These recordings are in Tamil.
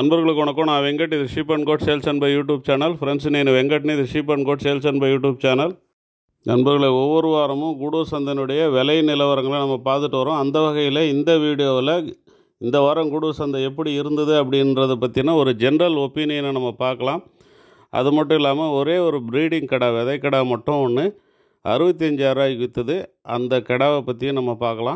నన్బర్గులకు వణకం నా వెంకట్ ఇది sheep and goat sales and buy YouTube channel friends నేను வெங்கட்னி இது sheep and goat sales and buy YouTube channel நண்பர்களை ஒவ்வொரு வாரமும் கூடூர் சந்தையினுடைய விலை நிலவரங்களை நம்ம பார்த்துட்டு வரோம் அந்த வகையில் இந்த வீடியோவில் இந்த வாரம் கூடூர் சந்தை எப்படி இருந்தது அப்படின்றத பற்றின ஒரு ஜென்ரல் ஒப்பீனியனை நம்ம பார்க்கலாம் அது மட்டும் இல்லாமல் ஒரே ஒரு ப்ரீடிங் கடா விதை கடா மட்டும் ஒன்று அறுபத்தஞ்சாயிரரூவாய்க்கு விற்றுது அந்த கடாவை பற்றியும் நம்ம பார்க்கலாம்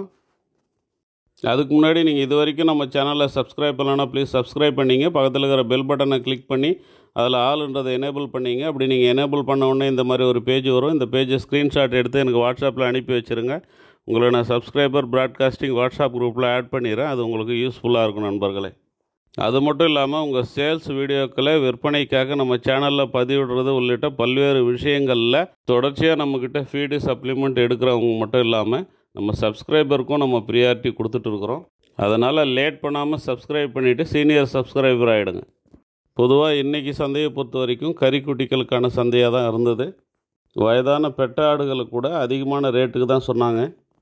அதுக்கு முன்னாடி நீங்கள் இது வரைக்கும் நம்ம சேனலை சப்ஸ்கிரைப் பண்ணலன்னா ப்ளீஸ் சப்ஸ்கிரைப் பண்ணிங்க பக்கத்தில் இருக்கிற பெல் பட்டனை கிளிக் பண்ணி அதில் ஆளுன்றதை எனேபிள் பண்ணிங்க அப்படி நீங்கள் எனேபிள் பண்ண உடனே இந்த மாதிரி ஒரு பேஜ் வரும் இந்த பேஜை ஸ்க்ரீன்ஷாட் எடுத்து எனக்கு வாட்ஸ்அப்பில் அனுப்பி வச்சுருங்க உங்களை நான் சப்ஸ்கிரைபர் ப்ராட்காஸ்டிங் வாட்ஸ்அப் குரூப்பில் ஆட் பண்ணிடுறேன் அது உங்களுக்கு யூஸ்ஃபுல்லாக இருக்கும் நண்பர்களே அது மட்டும் இல்லாமல் உங்கள் சேல்ஸ் வீடியோக்களை விற்பனைக்காக நம்ம சேனலில் பதிவிடுறது உள்ளிட்ட பல்வேறு விஷயங்களில் தொடர்ச்சியாக நம்மக்கிட்ட ஃபீடு சப்ளிமெண்ட் எடுக்கிறவங்க மட்டும் இல்லாமல் நம்ம சப்ஸ்கிரைபருக்கும் நம்ம ப்ரியாரிட்டி கொடுத்துட்ருக்குறோம் அதனால் லேட் பண்ணாமல் சப்ஸ்கிரைப் பண்ணிவிட்டு சீனியர் சப்ஸ்கிரைபர் ஆகிடுங்க பொதுவாக இன்றைக்கி சந்தையை பொறுத்த வரைக்கும் கறிக்குட்டிகளுக்கான சந்தையாக தான் இருந்தது வயதான பெட்ட ஆடுகளுக்கு கூட அதிகமான ரேட்டுக்கு தான் சொன்னாங்க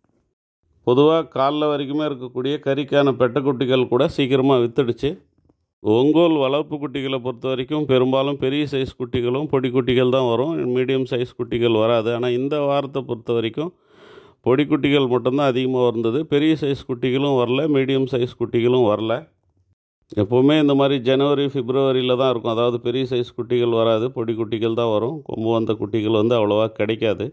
பொதுவாக காலைல வரைக்குமே இருக்கக்கூடிய கறிக்கான பெட்டக்குட்டிகள் கூட சீக்கிரமாக வித்துடுச்சு ஒங்கோல் வளர்ப்பு குட்டிகளை பொறுத்த வரைக்கும் பெரும்பாலும் பெரிய சைஸ் குட்டிகளும் பொடி குட்டிகள் தான் வரும் மீடியம் சைஸ் குட்டிகள் வராது ஆனால் இந்த வாரத்தை பொறுத்த வரைக்கும் பொடி குட்டிகள் மட்டும்தான் அதிகமாக இருந்தது பெரிய சைஸ் குட்டிகளும் வரல மீடியம் சைஸ் குட்டிகளும் வரல எப்போவுமே இந்த மாதிரி ஜனவரி பிப்ரவரியில் தான் இருக்கும் அதாவது பெரிய சைஸ் குட்டிகள் வராது பொடி குட்டிகள் தான் வரும் கொம்பு வந்த குட்டிகள் வந்து அவ்வளோவா கிடைக்காது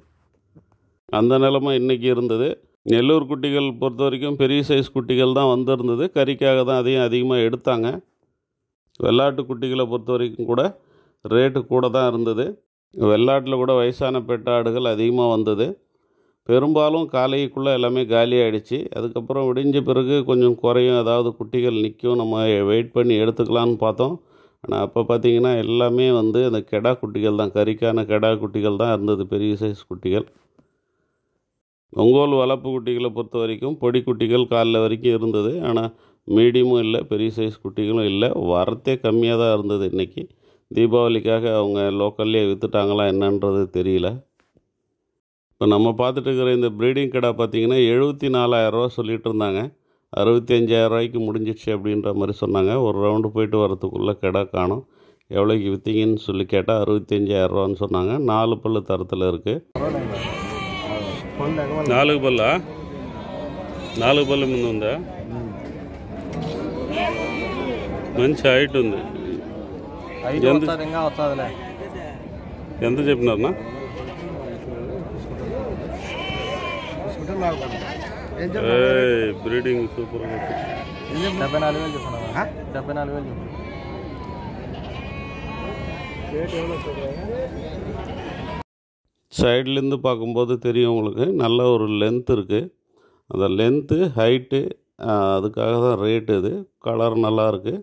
அந்த நிலமை இன்றைக்கி இருந்தது நெல்லூர் குட்டிகள் பொறுத்த வரைக்கும் பெரிய சைஸ் குட்டிகள் தான் வந்திருந்தது கறிக்காக தான் அதையும் அதிகமாக எடுத்தாங்க வெள்ளாட்டு குட்டிகளை பொறுத்த வரைக்கும் கூட ரேட்டு கூட தான் இருந்தது வெள்ளாட்டில் கூட வயசான பெட்டாடுகள் அதிகமாக வந்தது பெரும்பாலும் காலைக்குள்ளே எல்லாமே காலி ஆகிடுச்சு அதுக்கப்புறம் விடிஞ்ச பிறகு கொஞ்சம் குறையும் அதாவது குட்டிகள் நிற்கும் நம்ம வெயிட் பண்ணி எடுத்துக்கலான்னு பார்த்தோம் ஆனால் அப்போ பார்த்திங்கன்னா எல்லாமே வந்து அந்த கெடா குட்டிகள் தான் கறிக்கான கெடா குட்டிகள் தான் இருந்தது பெரிய சைஸ் குட்டிகள் ஒங்கோல் வளர்ப்பு குட்டிகளை பொறுத்த வரைக்கும் பொடி குட்டிகள் காலைல வரைக்கும் இருந்தது ஆனால் மீடியமும் இல்லை பெரிய சைஸ் குட்டிகளும் இல்லை வரத்தே கம்மியாக தான் இருந்தது இன்றைக்கி தீபாவளிக்காக அவங்க லோக்கல்லே விற்றுட்டாங்களா என்னன்றது தெரியல இப்போ நம்ம பார்த்துட்டு இருக்கிற இந்த ப்ரீடிங் கடை பார்த்திங்கன்னா எழுபத்தி நாலாயிரரூவா சொல்லிகிட்டு இருந்தாங்க அறுபத்தி அஞ்சாயிரரூவாய்க்கு முடிஞ்சிடுச்சு அப்படின்ற மாதிரி சொன்னாங்க ஒரு ரவுண்டு போயிட்டு வரத்துக்குள்ளே கடை காணும் எவ்வளோக்கு விற்றீங்கன்னு சொல்லி கேட்டால் அறுபத்தி அஞ்சாயிரரூவான்னு சொன்னாங்க நாலு பல்லு தரத்தில் இருக்குது నాలుగు బల్ల నాలుగు బల్ల ముందు ఉందా మంచి హైట్ ఉంది ఐదు ఎంత- వస్తుంది ఇంకా వస్తుందిలే ఎంత చెప్పినారన్నా బ్రీడింగ్ సూపర్ డెబ్బై నాలుగు వేలు చెప్తున్నా డెబ్బై నాలుగు వేలు చెప్పు சைட்லேருந்து பார்க்கும்போது தெரியும் உங்களுக்கு நல்ல ஒரு லென்த் இருக்குது அந்த லென்த்து ஹைட்டு அதுக்காக தான் ரேட்டு இது கலர் நல்லா இருக்குது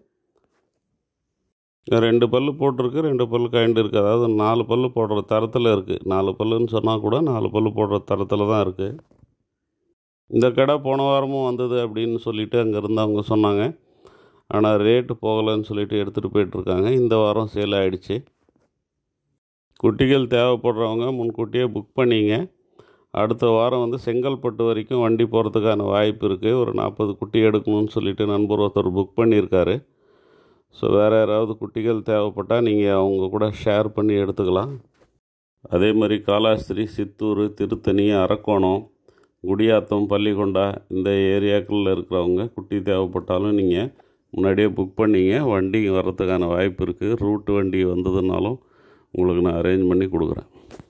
ரெண்டு பல்லு போட்டிருக்கு ரெண்டு பல்லு கைண்டு இருக்குது அதாவது நாலு பல்லு போடுற தரத்தில் இருக்குது நாலு பல்லுன்னு சொன்னால் கூட நாலு பல்லு போடுற தரத்தில் தான் இருக்குது இந்த கடை போன வாரமும் வந்தது அப்படின்னு சொல்லிட்டு அங்கே இருந்தவங்க சொன்னாங்க ஆனால் ரேட்டு போகலைன்னு சொல்லிட்டு எடுத்துகிட்டு போயிட்டுருக்காங்க இந்த வாரம் சேல் ஆகிடுச்சு குட்டிகள் தேவைப்படுறவங்க முன்கூட்டியே புக் பண்ணிங்க அடுத்த வாரம் வந்து செங்கல்பட்டு வரைக்கும் வண்டி போகிறதுக்கான வாய்ப்பு இருக்குது ஒரு நாற்பது குட்டி எடுக்கணும்னு சொல்லிட்டு நண்பர் ஒருத்தர் புக் பண்ணியிருக்காரு ஸோ வேறு யாராவது குட்டிகள் தேவைப்பட்டால் நீங்கள் அவங்க கூட ஷேர் பண்ணி எடுத்துக்கலாம் அதே மாதிரி காலாஸ்திரி சித்தூர் திருத்தணி அரக்கோணம் குடியாத்தம் பள்ளிக்கொண்டா இந்த ஏரியாக்களில் இருக்கிறவங்க குட்டி தேவைப்பட்டாலும் நீங்கள் முன்னாடியே புக் பண்ணிங்க வண்டி வர்றதுக்கான வாய்ப்பு இருக்குது ரூட்டு வண்டி வந்ததுனாலும் உங்களுக்கு நான் அரேஞ்ச் பண்ணி கொடுக்குறேன்